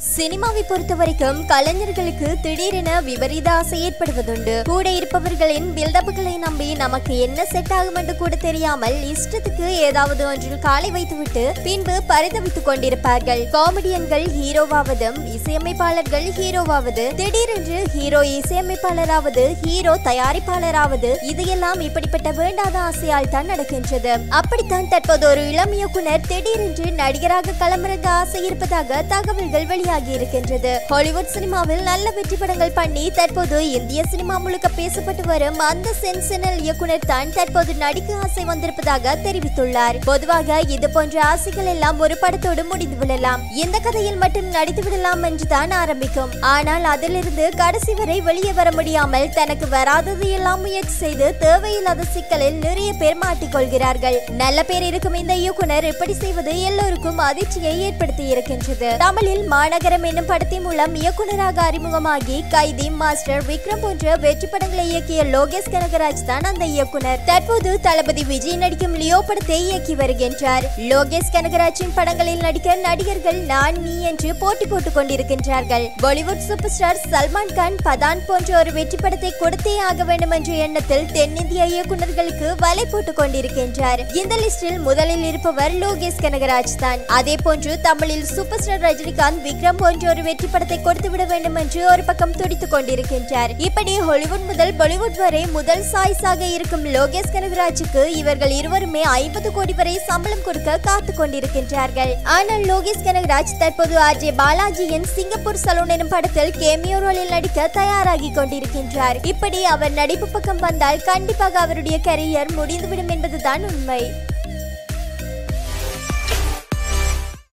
சினிமாவை பொறுத்த வரைக்கும் கலைஞர்களுக்கு திடீரென விபரீத ஆசை ஏற்படுவதுண்டு கூட இருப்பவர்களின் பில்டப்புகளை நம்பி நமக்கு என்ன செட் ஆகும் என்று கூட தெரியாமல் இஷ்டத்துக்கு ஏதாவது ஒன்றில் காலை வைத்துவிட்டு பின்பு பரிதவித்துக் கொண்டிருப்பார்கள் காமெடியன்கள் ஹீரோவாவதும் இசையமைப்பாளர்கள் ஹீரோவாவது திடீரென்று ஹீரோ இசையமைப்பாளராவது ஹீரோ தயாரிப்பாளராவது இதையெல்லாம் இப்படிப்பட்ட வேண்டாத ஆசையால் தான் நடக்கின்றது அப்படித்தான் தற்போது ஒரு இளம் இயக்குனர் திடீரென்று நடிகராக களமிறங்க ஆசை இருப்பதாக தகவல்கள் வெளியாகி இருக்கின்றது ஹாலிவுட் சினிமாவில் நல்ல வெற்றி படங்கள் பண்ணி தற்போது இந்திய சினிமா முழுக்க பேசப்பட்டு வரும் அந்த சென்சனல் இயக்குனர் தான் தற்போது நடிக்க ஆசை வந்திருப்பதாக தெரிவித்துள்ளார் பொதுவாக இது போன்ற ஆசைகள் எல்லாம் ஒரு படத்தோடு முடிந்து விடலாம் இந்த கதையில் மட்டும் நடித்து விடலாம் என்றுதான் ஆரம்பிக்கும் ஆனால் அதிலிருந்து கடைசி வரை வெளியே வர முடியாமல் தனக்கு வராதது எல்லாம் முயற்சி செய்து தேவையில்லாத சிக்கலில் நிறைய பேர் மாட்டிக்கொள்கிறார்கள் நல்ல பேர் இருக்கும் இந்த இயக்குனர் இப்படி செய்வது எல்லோருக்கும் அதிர்ச்சியை ஏற்படுத்தி இருக்கின்றது தமிழில் மாநகரம் என்னும் படத்தின் மூலம் இயக்குனராக அறிமுகமாகி கைதி மாஸ்டர் விக்ரம் போன்ற வெற்றி படங்களை இயக்கிய லோகேஷ் கனகராஜ் தான் அந்த இயக்குனர் தற்போது தளபதி விஜய் நடிக்கும் லியோ படத்தை இயக்கி வருகின்றார் லோகேஷ் கனகராஜின் படங்களில் நடிக்க நடிகர்கள் நான் நீ என்று போட்டி போட்டுக் கொண்டிருக்கின்றார்கள் Bollywood super star Salman Khan Pathaan போன்ற ஒரு வெற்றி படத்தை கொடுத்தே ஆக வேண்டும் என்ற எண்ணத்தில் தென்னிந்திய இயக்குனர்களுக்கு வலை போட்டுக் கொண்டிருக்கின்றார் இந்த லிஸ்டில் முதலில் இருப்பவர் லோகேஷ் கனகராஜ் தான் அதே போன்று தமிழில் சூப்பர் ஸ்டார் ரஜினிகாந்த் விக்ரம் போன்ற ஒரு வெற்றி படத்தை கொடுத்து விட வேண்டும் என்று ஒரு பக்கம் துடித்துக் கொண்டிருக்கின்றார் இப்படி ஹாலிவுட் முதல் பாலிவுட் வரை முதல் சாய்ஸாக இருக்கும் லோகேஷ் கனகராஜுக்கு இவர்கள் இருவருமே ஐம்பது கோடி வரை சம்பளம் கொடுக்க காத்து கொண்டிருக்கின்றார்கள் ஆனால் லோகேஷ் கனகராஜ் தற்போது ஆர்ஜே பாலாஜியின் சிங்கப்பூர் சலூன் எனும் படத்தில் கேமியோ ரோலில் நடிக்க தயாராகி கொண்டிருக்கின்றார் இப்படி அவர் நடிப்பு பக்கம் வந்தால் கண்டிப்பாக அவருடைய கரியர் முடிந்துவிடும் என்பதுதான் உண்மை